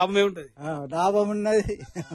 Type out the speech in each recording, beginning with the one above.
లాభమే ఉంటది ఆ, లాభం ఉన్నది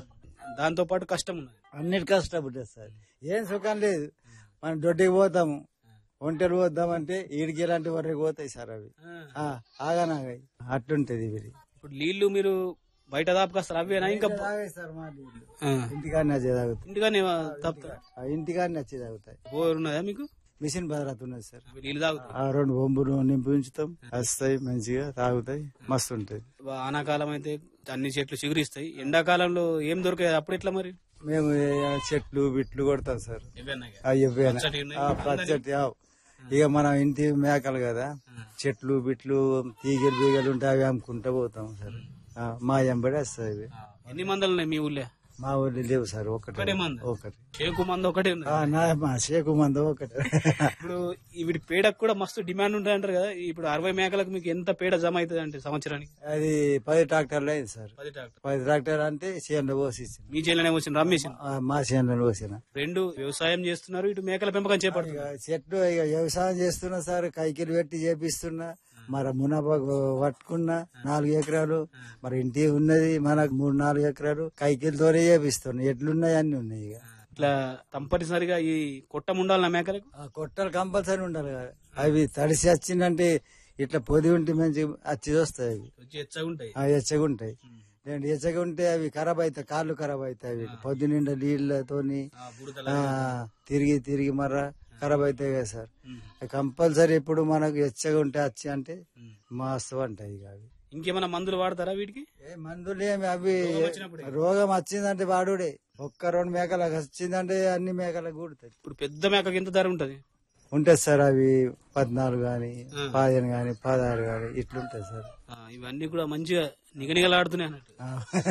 దాంతో పాటు కష్టం ఉన్నది అన్నిటి కష్టపడ్డది సార్ ఏం సుఖం లేదు మనం దొడ్డికి పోతాము ఒంటరి పోద్దామంటే ఈడికి ఇలాంటి వరకు పోతాయి సార్ అవి ఆ, ఆగనాగాయి అట్లుంటది ఇవి ఇప్పుడు నీళ్లు మీరు బయట దాపుకొస్తారు అవేనా ఇంకా తాగాయి సార్ మా నీళ్ళు ఆ. ఇంటికాడనే వచ్చి తాగుతాయి ఇంటిగానే తప్పుతారు ఆ, ఇంటికాడనే వచ్చి తాగుతాయి బోర్ ఉన్నదా మీకు మిషన్ భద్రత ఉన్నది సార్ అవి నీళ్లు తాగుతారు ఆ రెండు బొంబులు నింపి ఉంచుతాం వస్తాయి మంచిగా తాగుతాయి మస్తు ఉంటది వానాకాలం అయితే అన్ని చెట్లు చిగురిస్తాయి ఎండాకాలంలో ఏం దొరకాయి అప్పుడు ఎట్లా మరి మేము ఏ చెట్లు బిట్లు కొడతాం సార్ ఇవేనా ఇక? అవి ఇవ్వేనా? పచ్చటి ఉన్నాయి. ఆ, పచ్చటి ఆ. ఇక మనం ఇంటి మేకలు కదా చెట్లు బిట్లు తీగలు బీగలు ఉంటాయి అవి అమ్ముకుంటా పోతాం సార్ ఆ, మా ఎంబడి వస్తాయి ఇవి. ఎన్ని మందలు ఉన్నాయి మీ ఊళ్ళో మా ఊళ్ళో లేవు సార్ ఒకటి ఒకటే మంద ఒకటి షేకు మంద ఒకటే ఉంది ఆ, నా మా షేకు మంద ఒకటి ఇప్పుడు వీటి పేడకు కూడా మస్తు డిమాండ్ ఉంటుంది అంటారు కదా ఇప్పుడు అరవై మేకలకు మీకు ఎంత పేడ జమ అవుతుంది అంటే సంవత్సరానికి అది పది ట్రాక్టర్లు అయింది సార్ పది ట్రాక్టర్ పది ట్రాక్టర్ అంటే చేనులో పోసి ఇచ్చింది. మీ చేనులోనే వచ్చిన రమ్మేసిన ఆ, మా చేనులో పోసిన రెండు వ్యవసాయం చేస్తున్నారు ఇటు మేకల పెంపకం చేపడుతున్నారు ఇక చెట్లు ఇక వ్యవసాయం చేస్తున్నా సార్ కైకిలు పెట్టి చేపిస్తున్నా మరి మునప పట్టుకున్నా నాలుగు ఎకరాలు మరి ఇంటి ఉన్నది మనకు మూడు నాలుగు ఎకరాలు కైకిలతోనే చేపిస్తున్నా ఎట్లున్నాయి అన్ని ఉన్నాయి ఇక ఇట్లా తప్పనిసరిగా ఈ కొట్టం ఉండాలి నా మేకలకు ఆ కొట్టలు కంపల్సరీ ఉండాలి కదా అవి తడిసి వచ్చిందంటే ఇట్లా పొది ఉంటే మంచి వచ్చి వస్తాయి అవి వచ్చి ఎచ్చగా ఉంటాయి అవి ఎచ్చగా ఉంటాయి లేదంటే ఎచ్చగా ఉంటే అవి ఖరాబ్ అవుతాయి కాళ్ళు ఖరాబ్ అవుతాయి అవి పొద్దు నిండా నీళ్ళతోని ఆ బుడతల ఆ, తిరిగి తిరిగి మర్ర ఖరాబ్ అవుతాయి కదా సార్ కంపల్సరీ ఇప్పుడు మనకు ఎచ్చగా ఉంటే వచ్చి అంటే మస్తు అంటాయి ఇక అవి ఇంకేమైనా మందులు వాడతారా వీటికి ఏ మందులు ఏమి అవి వచ్చినప్పుడే. రోగం వచ్చిందంటే వాడుడే ఒక్క రెండు మేకలకు వచ్చిందంటే అన్ని మేకలకు కూడుతాయి ఇప్పుడు పెద్ద మేకకి ఎంత ధర ఉంటది ఉంటుంది సార్ అవి పద్నాలుగు గాని పదిహేను గాని పదహారు గాని ఇట్లుంటాయి సార్ ఆ, ఇవన్నీ కూడా మంచిగా నిగనిగలాడుతున్నాయి అన్నట్టు ఆ.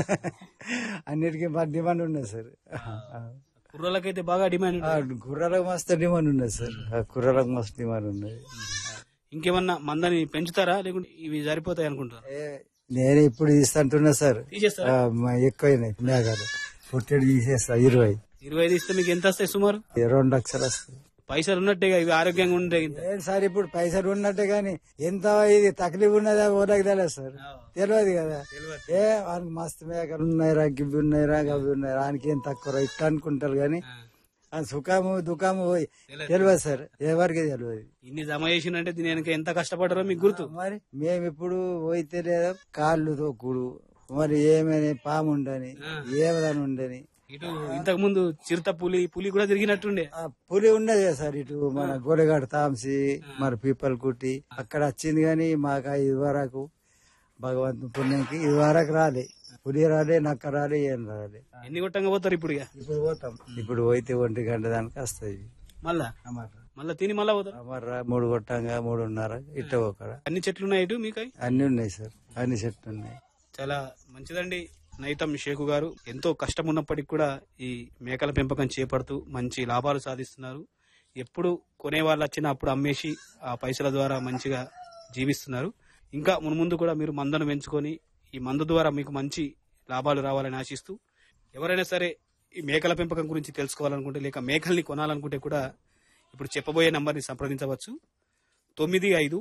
అన్నిటికీ మా డిమాండ్ ఉన్నది సార్ ఆ. కుర్రలకైతే బాగా డిమాండ్ ఆ, ఉంటుంది గుర్రాలకు మస్తు డిమాండ్ ఉన్నది సార్ ఆ, గుర్రాలకు మస్తు డిమాండ్ ఉన్నది ఇంకేమన్నా మందని పెంచుతారా లేకుంటే ఇవి సరిపోతాయి అనుకుంటారా ఏ, నేను ఇప్పుడు ఇస్తుంటున్నా సార్ తీసేస్తారా ఆ, మా- ఎక్కువైనాయి మేఘాలు పుట్టెడు తీసేస్తా ఇరవై ఇరవై ఐదు ఇస్తే మీకు ఎంత వస్తాయి సుమారు ఈ రెండు లక్షలు వస్తాయి పైసలు ఉన్నట్టేగా ఇవి ఆరోగ్యంగా ఉండే ఏం సార్ ఇప్పుడు పైసలు ఉన్నట్టే గాని ఎంత ఇది తక్లీఫ్ ఉన్నదా ఓనకు తెలియదు సార్ తెలియదు కదా ఏ వానికి మస్తు మేకలు ఉన్నాయిరా గివ్వి ఉన్నాయిరా గవి ఉన్నాయిరా వానికి ఏం తక్కువ ఇట్లా అనుకుంటారు గాని ఆ సుఖము దుఃఖము పోయి తెలియదు సార్ ఎవరికి తెలియదు ఇన్ని జమ చేసిందంటే దీని వెనక ఎంత కష్టపడ్డారో మీకు గుర్తు మరి మేము ఇప్పుడు పోయితే లేదా కాళ్ళు తొక్కుడు మరి ఏమని పాము ఉండని ఏమని ఉండని ఇటు ఇంతకు ముందు చిరుత పులి పులి కూడా తిరిగినట్టుండే ఆ పులి ఉన్నది కదా సార్ ఇటు మన గోడగాడు తాంసి మరి పీపల్ కుట్టి అక్కడ వచ్చింది కానీ మాకు ఆ ఇది వరకు భగవంతు పుణ్యంకి ఇది వరకు రాలే పులి రాలే నక్క రాలే ఏం రాలే ఎన్ని కొట్టంగా పోతారు ఇప్పుడు ఇక ఇప్పుడు పోతాం ఇప్పుడు పోయితే ఒంటి గంట దానికి వస్తాయి మళ్ళా మళ్ళా తిని మళ్ళా పోతారు అమర్రా మూడు కొట్టంగా మూడున్నర ఇట్ట ఒకడ అన్ని చెట్లు ఉన్నాయి ఇటు మీకు అయి? అన్ని ఉన్నాయి సార్ అన్ని చెట్లు ఉన్నాయి చాలా మంచిదండి నైతం షేకు గారు ఎంతో కష్టం ఉన్నప్పటికీ కూడా ఈ మేకల పెంపకం చేపడుతూ మంచి లాభాలు సాధిస్తున్నారు ఎప్పుడు కొనే వాళ్ళు వచ్చినా అప్పుడు అమ్మేసి ఆ పైసల ద్వారా మంచిగా జీవిస్తున్నారు ఇంకా మున్ముందు కూడా మీరు మందను పెంచుకొని ఈ మందు ద్వారా మీకు మంచి లాభాలు రావాలని ఆశిస్తూ ఎవరైనా సరే ఈ మేకల పెంపకం గురించి తెలుసుకోవాలనుకుంటే లేక మేకల్ని కొనాలనుకుంటే కూడా ఇప్పుడు చెప్పబోయే నంబర్ని సంప్రదించవచ్చు తొమ్మిది ఐదు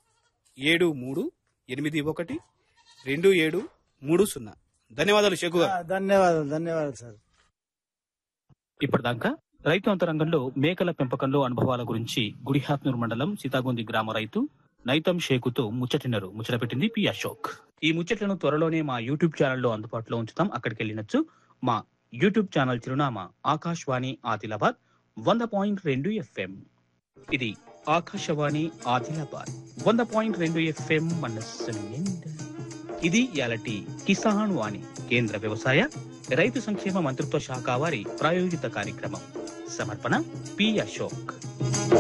ఏడు మూడు ఎనిమిది ఒకటి రెండు ఏడు మూడు సున్నా ధన్యవాదాలు షేకు గారు ఆ, ధన్యవాదాలు ధన్యవాదాలు సార్ ఇప్పటిదాకా రైతు అంతరంగంలో మేకల పెంపకంలో అనుభవాల గురించి గుడిహాత్నూర్ మండలం సీతాగొంది గ్రామ రైతు నైతం షేకుతో ముచ్చటినరు ముచ్చట పెట్టింది పి అశోక్ ఈ ముచ్చట్లను త్వరలోనే మా యూట్యూబ్ ఛానల్లో అందుబాటులో ఉంచుతాం అక్కడికి వెళ్ళినచ్చు మా యూట్యూబ్ ఛానల్ చిరునామా ఆకాశవాణి ఆదిలాబాద్ వంద పాయింట్ రెండు ఎఫ్ఎం ఇది ఆకాశవాణి ఆదిలాబాద్ వంద పాయింట్ రెండు ఎఫ్ఎం మనస్సు నిండా. ఇది యాలటి కిసాన్ వాణి కేంద్ర వ్యవసాయ రైతు సంక్షేమ మంత్రిత్వ శాఖ వారి ప్రాయోజిత కార్యక్రమం సమర్పణ పి అశోక్